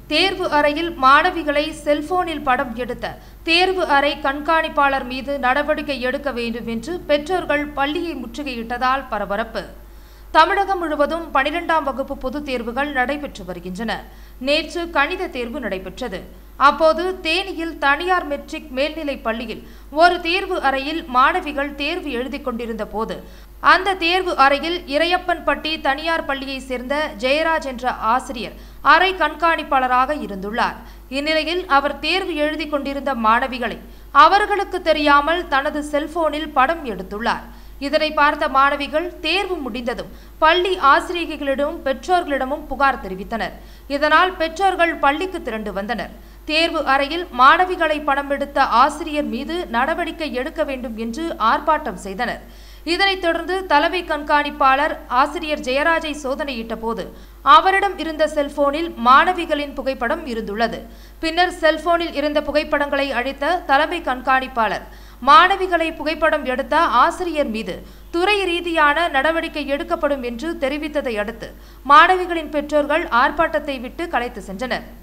தேர்வு அறையில் மாணவிகளை செல்போனில் படம் எடுத்த தேர்வு அறை கண்காணிப்பாளர் மீது நடவடிக்கை எடுக்க வேண்டும் என்று பெற்றோர்கள் பள்ளியை முற்றுகையிட்டதால் பரபரப்பு தமிழகம் முழுவதும் பனிரெண்டாம் வகுப்பு பொதுத் தேர்வுகள் நடைபெற்று வருகின்றன நேற்று கணித தேர்வு நடைபெற்றது அப்போது தேனியில் தனியார் மெட்ரிக் மேல்நிலைப் பள்ளியில் ஒரு தேர்வு அறையில் மாணவிகள் தேர்வு எழுதிக் கொண்டிருந்த போது அந்த தேர்வு அறையில் இறையப்பன்பட்டி தனியார் பள்ளியைச் சேர்ந்த ஜெயராஜ் என்ற ஆசிரியர் அறை கண்காணிப்பாளராக இருந்துள்ளார் இந்நிலையில் அவர் தேர்வு எழுதிக் கொண்டிருந்த மாணவிகளை அவர்களுக்கு தெரியாமல் தனது செல்போனில் படம் எடுத்துள்ளார் இதனை பார்த்த மாணவிகள் தேர்வு முடிந்ததும் பள்ளி ஆசிரியர்களிடமும் பெற்றோர்களிடமும் புகார் தெரிவித்தனர் இதனால் பெற்றோர்கள் பள்ளிக்கு திரண்டு வந்தனர் தேர்வு அறையில் மாணவிகளை படம் எடுத்த ஆசிரியர் மீது நடவடிக்கை எடுக்க வேண்டும் என்று ஆர்ப்பாட்டம் செய்தனர் இதனைத் தொடர்ந்து தலைமை கண்காணிப்பாளர் ஆசிரியர் ஜெயராஜை சோதனையிட்ட போது அவரிடம் இருந்த செல்போனில் மாணவிகளின் புகைப்படம் இருந்துள்ளது பின்னர் செல்போனில் இருந்த புகைப்படங்களை அழித்த தலைமை கண்காணிப்பாளர் மாணவிகளை புகைப்படம் எடுத்த ஆசிரியர் மீது துறை ரீதியான நடவடிக்கை எடுக்கப்படும் என்று தெரிவித்ததை அடுத்து மாணவிகளின் பெற்றோர்கள் ஆர்ப்பாட்டத்தை விட்டு கலைத்து சென்றனர்